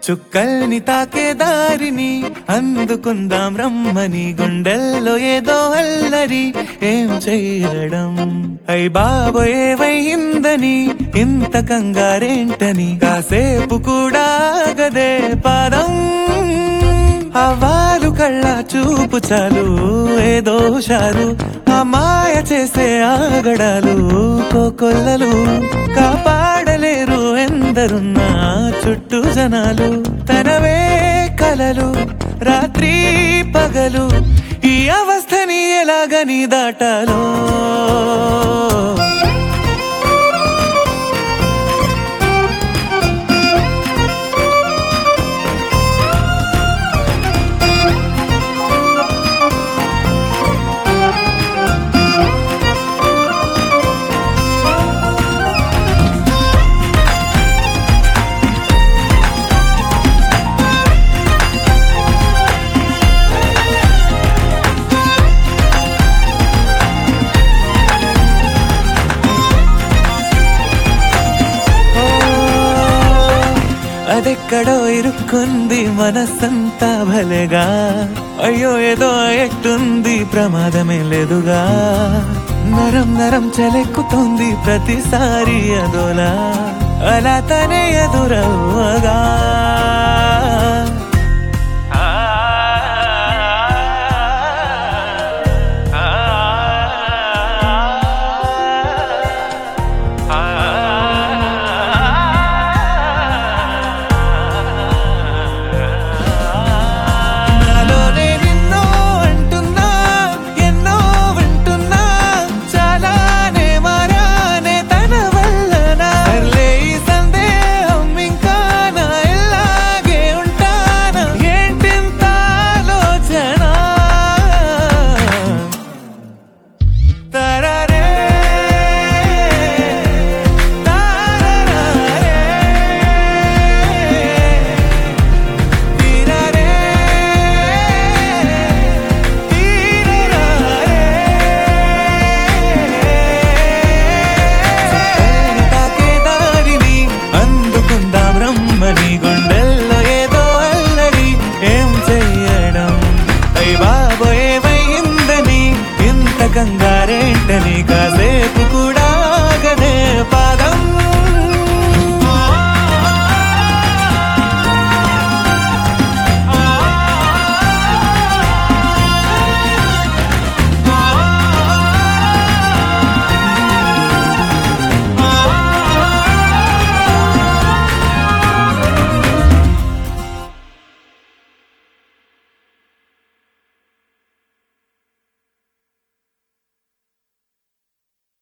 చుక్కల్ని తాకే దారిని అందుకుందాం రమ్మని గుండెల్లో ఏదో అల్లరి ఏం చేయడం అయ్ బాబో ఏవైందని ఇంత కంగారేంటని కాసేపు కూడా గదే పాదం అవ్వాలు కళ్ళ చూపు చాలు ఏదో షారు ఆ మాయ చేసే ఆగడాలు కోకొల్లలు కాపాడలేరు ఎందరున్నా చుట్టూ జనాలు తనవే కలలు రాత్రి పగలు ఈ అవస్థని ఎలాగని దాటాలో అదెక్కడో ఇరుక్కుంది మనసంతా భలేగా అయ్యో ఏదో ఎట్టుంది ప్రమాదమే లేదుగా నరం నరం చలెక్కుతుంది ప్రతిసారి అదోలా అలా తనే ఎదురవ్వగా